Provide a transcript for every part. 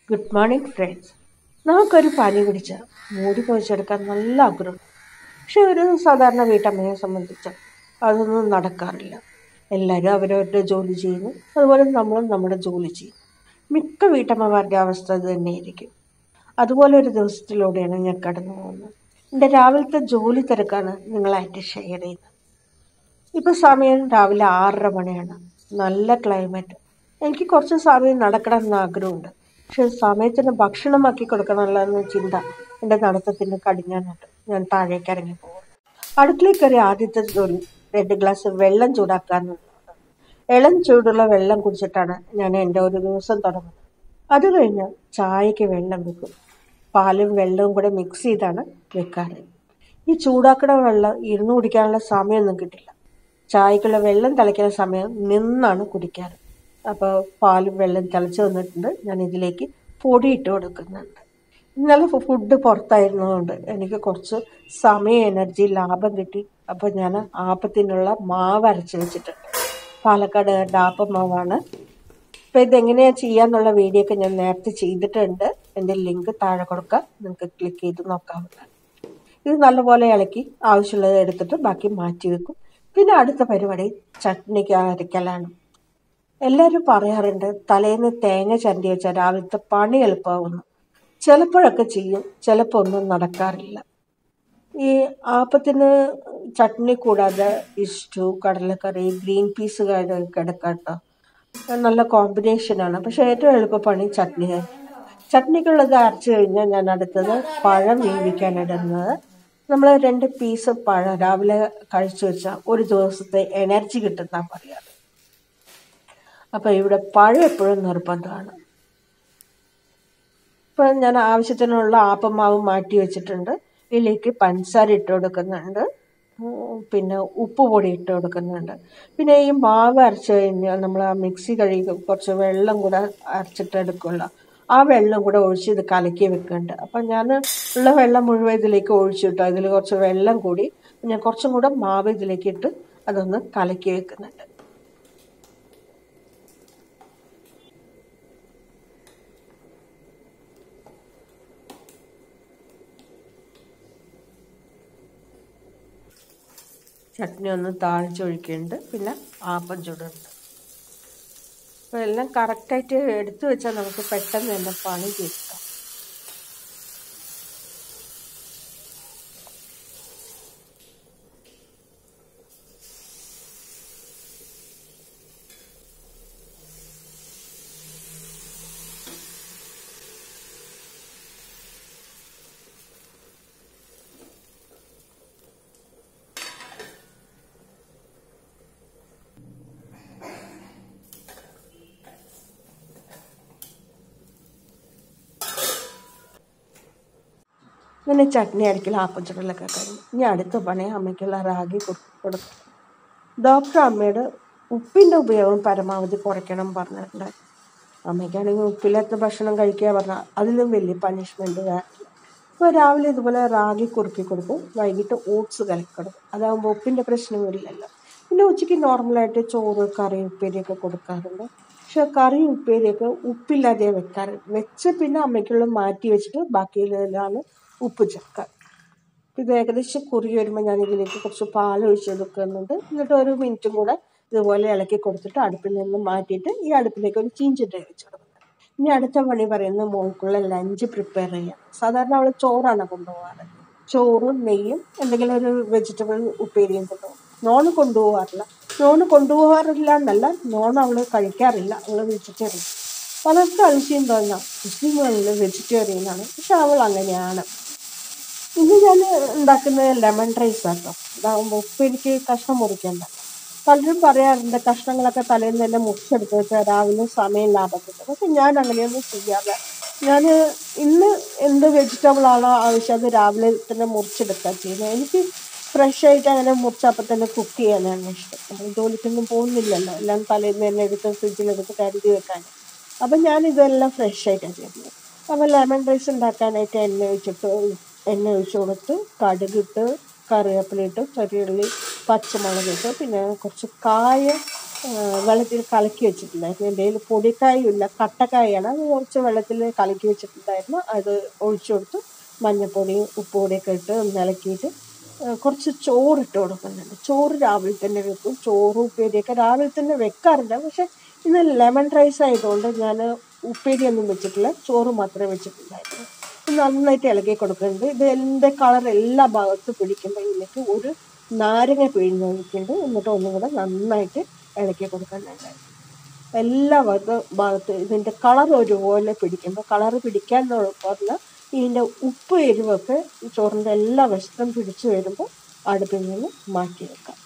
good morning friends നമുക്കൊരു പനി പിടിച്ച മൂടി പൊതിച്ചെടുക്കാൻ നല്ല ആഗ്രഹം പക്ഷെ ഒരു സാധാരണ വീട്ടമ്മയെ സംബന്ധിച്ച് അതൊന്നും നടക്കാറില്ല എല്ലാവരും അവരവരുടെ ജോലി ചെയ്യുന്നു അതുപോലെ നമ്മളും നമ്മുടെ ജോലി ചെയ്യും മിക്ക വീട്ടമ്മമാരുടെ അവസ്ഥ ഇത് തന്നെയായിരിക്കും അതുപോലെ ഒരു ദിവസത്തിലൂടെയാണ് ഞാൻ കടന്നു പോകുന്നത് എൻ്റെ രാവിലത്തെ ജോലി തിരക്കാണ് നിങ്ങളായിട്ട് ഷെയർ ചെയ്യുന്നത് ഇപ്പോൾ സമയം രാവിലെ ആറര മണിയാണ് നല്ല ക്ലൈമറ്റ് എനിക്ക് കുറച്ച് സമയം നടക്കണം എന്ന് ആഗ്രഹമുണ്ട് പക്ഷെ സമയത്തിന് ഭക്ഷണമാക്കി കൊടുക്കണമല്ലോ എന്ന ചിന്ത എൻ്റെ നടത്തത്തിന് കടിഞ്ഞാനുണ്ട് ഞാൻ താഴേക്ക് ഇറങ്ങി പോകും അടുക്കളയിൽ കയറി ആദ്യത്തെ ജോലി രണ്ട് ഗ്ലാസ് വെള്ളം ചൂടാക്കാന്നുള്ളത് ഇളം ചൂടുള്ള വെള്ളം കുടിച്ചിട്ടാണ് ഞാൻ എൻ്റെ ഒരു ദിവസം തുടങ്ങുന്നത് അത് കഴിഞ്ഞ് ചായക്ക് വെള്ളം വെക്കും പാലും വെള്ളവും കൂടെ മിക്സ് ചെയ്താണ് വെക്കാറ് ഈ ചൂടാക്കണ വെള്ളം ഇരുന്ന് കുടിക്കാനുള്ള സമയമൊന്നും കിട്ടില്ല ചായക്കുള്ള വെള്ളം തിളയ്ക്കുന്ന സമയം നിന്നാണ് കുടിക്കാറ് അപ്പോൾ പാലും വെള്ളം തിളച്ച് വന്നിട്ടുണ്ട് ഞാൻ ഇതിലേക്ക് പൊടി ഇട്ട് കൊടുക്കുന്നുണ്ട് ഇന്നലെ ഫുഡ് പുറത്തായിരുന്നതുകൊണ്ട് എനിക്ക് കുറച്ച് സമയം എനർജി ലാഭം കിട്ടി അപ്പോൾ ഞാൻ ആപ്പത്തിനുള്ള മാവ് അരച്ച് വെച്ചിട്ടുണ്ട് പാലക്കാട് ആപ്പം മാവാണ് അപ്പോൾ ഇതെങ്ങനെയാണ് ചെയ്യാന്നുള്ള വീഡിയോ ഒക്കെ ഞാൻ നേരത്തെ ചെയ്തിട്ടുണ്ട് എൻ്റെ ലിങ്ക് താഴെ കൊടുക്കാം നിങ്ങൾക്ക് ക്ലിക്ക് ചെയ്ത് നോക്കാവുന്നതാണ് ഇത് നല്ലപോലെ ഇളക്കി ആവശ്യമുള്ളത് എടുത്തിട്ട് ബാക്കി മാറ്റി വെക്കും പിന്നെ അടുത്ത പരിപാടി ചട്നിക്ക് അരക്കലാണ് എല്ലാവരും പറയാറുണ്ട് തലേന്ന് തേങ്ങ ചരണ്ടി വെച്ചാൽ രാവിലത്തെ പണി എളുപ്പമാവുന്നു ചിലപ്പോഴൊക്കെ ചെയ്യും ചിലപ്പോൾ ഒന്നും നടക്കാറില്ല ഈ ആപ്പത്തിന് ചട്നി കൂടാതെ ഇഷ്ടു കടലക്കറി ഗ്രീൻ പീസ് കിടക്കാട്ടോ നല്ല കോമ്പിനേഷനാണ് പക്ഷെ ഏറ്റവും എളുപ്പപ്പണി ചട്നി ചട്നിക്കുള്ളത് അരച്ചു കഴിഞ്ഞാൽ ഞാൻ അടുത്തത് പഴം വേവിക്കാനിടുന്നത് നമ്മൾ രണ്ട് പീസ് പഴം രാവിലെ കഴിച്ചു വെച്ചാൽ ഒരു ദിവസത്തെ എനർജി കിട്ടുന്ന പറയാറ് അപ്പോൾ ഇവിടെ പഴം എപ്പോഴും നിർബന്ധമാണ് ഇപ്പം ഞാൻ ആവശ്യത്തിനുള്ള ആപ്പമാവ് മാറ്റി വെച്ചിട്ടുണ്ട് ഇതിലേക്ക് പഞ്ചസാര ഇട്ട് കൊടുക്കുന്നുണ്ട് പിന്നെ ഉപ്പ് പൊടി ഇട്ട് കൊടുക്കുന്നുണ്ട് പിന്നെ ഈ മാവ് അരച്ച് കഴിഞ്ഞാൽ നമ്മൾ ആ മിക്സി കഴുകി കുറച്ച് വെള്ളം കൂടെ അരച്ചിട്ട് എടുക്കുമല്ലോ ആ വെള്ളം കൂടെ ഒഴിച്ച് ഇത് കലക്കി വെക്കുന്നുണ്ട് അപ്പം ഞാൻ ഉള്ള വെള്ളം മുഴുവൻ ഇതിലേക്ക് ഒഴിച്ചിട്ടു അതിൽ കുറച്ച് വെള്ളം കൂടി ഞാൻ കുറച്ചും കൂടെ മാവ് ഇതിലേക്ക് ഇട്ട് അതൊന്ന് കലക്കി വെക്കുന്നുണ്ട് ചട്നി ഒന്ന് താളിച്ചൊഴിക്കുന്നുണ്ട് പിന്നെ ആപ്പം ചുടുണ്ട് അപ്പോൾ എല്ലാം കറക്റ്റായിട്ട് എടുത്തു വെച്ചാൽ നമുക്ക് പെട്ടെന്ന് തന്നെ പണി തീർക്കാം ഇങ്ങനെ ചട്നി അടിക്കൽ ആപ്പച്ചുടലൊക്കെ കഴിഞ്ഞു ഇനി അടുത്ത പണി അമ്മയ്ക്കുള്ള റാഗി കൊടുക്കും ഡോക്ടർ അമ്മയോട് ഉപ്പിൻ്റെ ഉപയോഗം പരമാവധി കുറയ്ക്കണം പറഞ്ഞിട്ടുണ്ട് അമ്മയ്ക്കാണെങ്കിൽ ഉപ്പില്ലാത്ത ഭക്ഷണം കഴിക്കുക പറഞ്ഞാൽ അതിലും വലിയ പണിഷ്മെൻറ്റ് വേറെ ഇപ്പോൾ രാവിലെ ഇതുപോലെ റാഗി കുറുക്കി കൊടുക്കും വൈകിട്ട് ഓട്സ് കലക്കി കൊടുക്കും അതാകുമ്പോൾ ഉപ്പിൻ്റെ പ്രശ്നമില്ലല്ലോ പിന്നെ ഉച്ചയ്ക്ക് നോർമലായിട്ട് ചോറ് കറി ഉപ്പേരിയൊക്കെ കൊടുക്കാറുണ്ട് പക്ഷെ കറി ഉപ്പേരിയൊക്കെ ഉപ്പില്ലാതെ വെക്കാറ് വെച്ച് പിന്നെ അമ്മയ്ക്കുള്ള മാറ്റി വെച്ചിട്ട് ബാക്കിയിലാണ് ഉപ്പ് ചേർക്കുക ഇത് ഏകദേശം കുറി വരുമ്പോൾ ഞാൻ ഇതിലേക്ക് കുറച്ച് പാൽ ഒഴിച്ച് കൊടുക്കുന്നുണ്ട് എന്നിട്ട് ഒരു മിനിറ്റും കൂടെ ഇതുപോലെ ഇളക്കി കൊടുത്തിട്ട് അടുപ്പിൽ നിന്ന് മാറ്റിയിട്ട് ഈ അടുപ്പിലേക്ക് ഒരു ചീഞ്ചിട്ട് വെച്ച് കൊടുക്കുന്നത് ഇനി അടുത്ത പണി പറയുന്നത് മോൾക്കുള്ള ലഞ്ച് പ്രിപ്പയർ ചെയ്യാം സാധാരണ അവൾ ചോറാണ് കൊണ്ടുപോകാറ് ചോറും നെയ്യും എന്തെങ്കിലും ഒരു വെജിറ്റബിൾ ഉപ്പേരിയും കൊണ്ടുപോകും നോൺ കൊണ്ടുപോകാറില്ല നോൺ കൊണ്ടുപോകാറില്ല എന്നല്ല നോൺ അവൾ കഴിക്കാറില്ല അവൾ വെജിറ്റേറിയൻ പലർക്കും അതിശയം തോന്നാം മുസ്ലിമുകളിൽ വെജിറ്റേറിയൻ ആണ് പക്ഷെ അവൾ അങ്ങനെയാണ് ഇന്ന് ഞാൻ ഉണ്ടാക്കുന്നത് ലെമൺ റൈസ് ആട്ടോ ഇതാകുമ്പോൾ ഉപ്പേരിക്ക് കഷ്ണം മുറിക്കണ്ട പലരും പറയാറുണ്ട് കഷ്ണങ്ങളൊക്കെ തലേന്ന് തന്നെ മുറിച്ചെടുത്ത് വെച്ചാൽ രാവിലെ സമയം ലാഭം കിട്ടും പക്ഷെ ഞാൻ അങ്ങനെയൊന്നും ചെയ്യാതെ ഞാൻ ഇന്ന് എന്ത് വെജിറ്റബിൾ ആണോ ആവശ്യം അത് രാവിലെ തന്നെ മുറിച്ചെടുക്കുക ചെയ്യുന്നത് എനിക്ക് ഫ്രഷ് ആയിട്ട് അങ്ങനെ മുറിച്ചപ്പം തന്നെ കുക്ക് ചെയ്യാനാണ് ഇഷ്ടം ജോലിക്കൊന്നും പോകുന്നില്ലല്ലോ എല്ലാം തലേന്ന് തന്നെ എടുത്ത് ഫ്രിഡ്ജിലെടുത്ത് കരുതി വെക്കാൻ അപ്പം ഞാൻ ഇതെല്ലാം ഫ്രഷ് ആയിട്ടാണ് ചെയ്യുന്നത് അപ്പോൾ ലെമൺ റൈസ് ഉണ്ടാക്കാനായിട്ട് എണ്ണ ഒഴിച്ചിട്ട് എണ്ണ ഒഴിച്ച് കൊടുത്ത് കടുകിട്ട് കറിവേപ്പില ഇട്ട് ചെറിയുള്ളി പച്ചമുളക് ഇട്ട് പിന്നെ കുറച്ച് കായ വെള്ളത്തിൽ കലക്കി വെച്ചിട്ടുണ്ടായിരുന്നു എൻ്റെ കയ്യിൽ പൊടിക്കായും ഇല്ല കട്ടക്കായാണ് അത് കുറച്ച് വെള്ളത്തിൽ കലക്കി വെച്ചിട്ടുണ്ടായിരുന്നു അത് ഒഴിച്ചു കൊടുത്തു മഞ്ഞൾപ്പൊടിയും ഉപ്പുപൊടിയൊക്കെ ഇട്ട് ഒന്ന് ഇളക്കിയിട്ട് കുറച്ച് ചോറിട്ട് കൊടുക്കുന്നുണ്ട് ചോറ് രാവിലെ തന്നെ വെക്കും ചോറ് ഉപ്പേരിയൊക്കെ രാവിലെ തന്നെ വെക്കാറില്ല പക്ഷെ ഇന്ന് ലെമൺ റൈസ് ആയതുകൊണ്ട് ഞാൻ ഉപ്പേരിയൊന്നും വെച്ചിട്ടില്ല ചോറ് മാത്രമേ വെച്ചിട്ടുണ്ടായിരുന്നു നന്നായിട്ട് ഇളക്കി കൊടുക്കുന്നുണ്ട് ഇത് എൻ്റെ കളർ എല്ലാ ഭാഗത്തും പിടിക്കുമ്പോൾ ഇതിലേക്ക് ഒരു നാരങ്ങ പിഴിഞ്ഞ് ഒഴിക്കുന്നുണ്ട് എന്നിട്ട് ഒന്നും കൂടെ നന്നായിട്ട് ഇളക്കി കൊടുക്കുന്നുണ്ട് എല്ലാ ഭാഗത്തും ഭാഗത്തും ഇതിൻ്റെ കളർ ഒരുപോലെ പിടിക്കുമ്പോൾ കളർ പിടിക്കാൻ പറഞ്ഞ ഇതിൻ്റെ ഉപ്പ് എരിവൊക്കെ ചോറിൻ്റെ എല്ലാ വശത്തും പിടിച്ചു വരുമ്പോൾ അടുപ്പിൽ നിന്ന് മാറ്റി വെക്കാം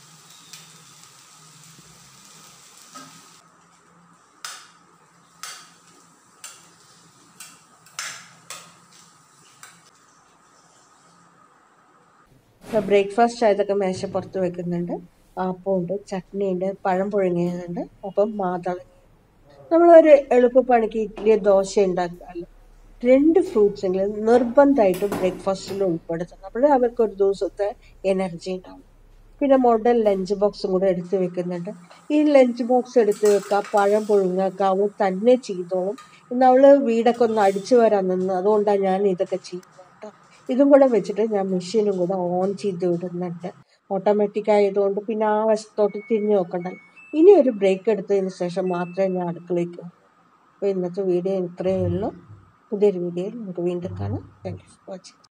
ബ്രേക്ക്ഫാസ്റ്റ് ആയതൊക്കെ മേശപ്പുറത്ത് വെക്കുന്നുണ്ട് ആപ്പമുണ്ട് ചട്നിയുണ്ട് പഴം പുഴുങ്ങിയതുണ്ട് ഒപ്പം മാതളങ്ങ നമ്മളൊരു എളുപ്പപ്പണിക്ക് ഇഡ്ഡലി ദോശ ഉണ്ടാക്കാമല്ലോ രണ്ട് ഫ്രൂട്ട്സ് എങ്കിലും നിർബന്ധമായിട്ടും ബ്രേക്ക്ഫാസ്റ്റിൽ ഉൾപ്പെടുത്തണം അപ്പോഴേ അവർക്ക് ഒരു ദിവസത്തെ എനർജി ഉണ്ടാവും പിന്നെ മോഡൽ ലഞ്ച് ബോക്സും കൂടെ എടുത്ത് വെക്കുന്നുണ്ട് ഈ ലഞ്ച് ബോക്സ് എടുത്ത് വെക്കുക പഴം പുഴുങ്ങാക്കുക അവൾ തന്നെ ചെയ്തോളും ഇന്ന് അവൾ വീടൊക്കെ ഒന്ന് അടിച്ചു വരാൻ നിന്ന് അതുകൊണ്ടാണ് ഞാൻ ഇതൊക്കെ ചെയ്യുന്നത് കേട്ടോ ഇതും കൂടെ വെച്ചിട്ട് ഞാൻ മെഷീനും കൂടെ ഓൺ ചെയ്ത് വിടുന്നുണ്ട് ഓട്ടോമാറ്റിക് ആയതുകൊണ്ട് പിന്നെ ആ വശത്തോട്ട് തിരിഞ്ഞു നോക്കണ്ടല്ലോ ഇനി ഒരു ബ്രേക്ക് എടുത്തതിന് ശേഷം മാത്രമേ ഞാൻ അടുക്കളയ്ക്ക് പോകൂ അപ്പോൾ ഇന്നത്തെ വീഡിയോ ഇത്രയേ ഉള്ളൂ പുതിയൊരു വീഡിയോയിൽ നമുക്ക് വീണ്ടും കാണാം താങ്ക് യു ഫോർ വാച്ചിങ്